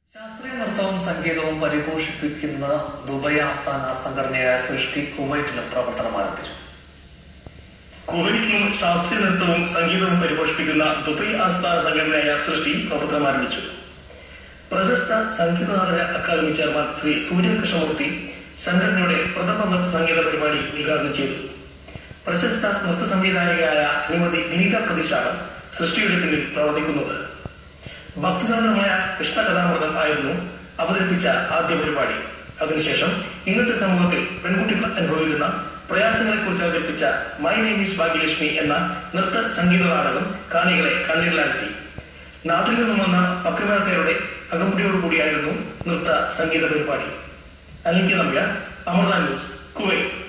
ശാസ്ത്രീയ നൃത്തവും സംഗീതവും പരിപോഷിപ്പിക്കുന്ന ദുബൈ ആസ്ഥാന സംഘടനയായ സൃഷ്ടി കുവൈറ്റിലും പ്രവർത്തനം ആരംഭിച്ചു കുവൈറ്റിലും ശാസ്ത്രീയ നൃത്തവും സംഗീതവും പരിപോഷിപ്പിക്കുന്ന ദുബൈ ആസ്ഥാന സംഘടനയായ സൃഷ്ടി പ്രവർത്തനം ആരംഭിച്ചു പ്രശസ്ത സംഗീത നാടക അക്കാദമി ചെയർമാൻ ശ്രീ സൂര്യൻ കൃഷ്ണമൂർത്തി സംഘടനയുടെ പ്രഥമ നൃത്ത സംഗീത പരിപാടി ഉദ്ഘാടനം ചെയ്തു പ്രശസ്ത നൃത്ത സംവിധായകയായ ശ്രീമതി വിനീത പ്രതീഷാണ് സൃഷ്ടിയുടെ പിന്നിൽ പ്രവർത്തിക്കുന്നത് ഭക്തിസാന്ദ്രമായ കൃഷ്ണകഥാമൃതം ആയിരുന്നു അവതരിപ്പിച്ച ആദ്യ പരിപാടി അതിനുശേഷം ഇന്നത്തെ സമൂഹത്തിൽ പെൺകുട്ടികൾ അനുഭവിക്കുന്ന പ്രയാസങ്ങളെക്കുറിച്ച് അവതരിപ്പിച്ച മൈ നെയിം ഈസ് ഭാഗ്യലക്ഷ്മി എന്ന നൃത്ത സംഗീത നാടകം കാണികളെ കണ്ണീരിലാഴ്ത്തി നാട്ടിൽ നിന്നും വന്ന പക്രിമാർക്കാരുടെ അകമ്പടിയോടുകൂടിയായിരുന്നു നൃത്ത സംഗീത പരിപാടി അനിത്യ നമ്പ്യ അമൃത ന്യൂസ് കുവൈറ്റ്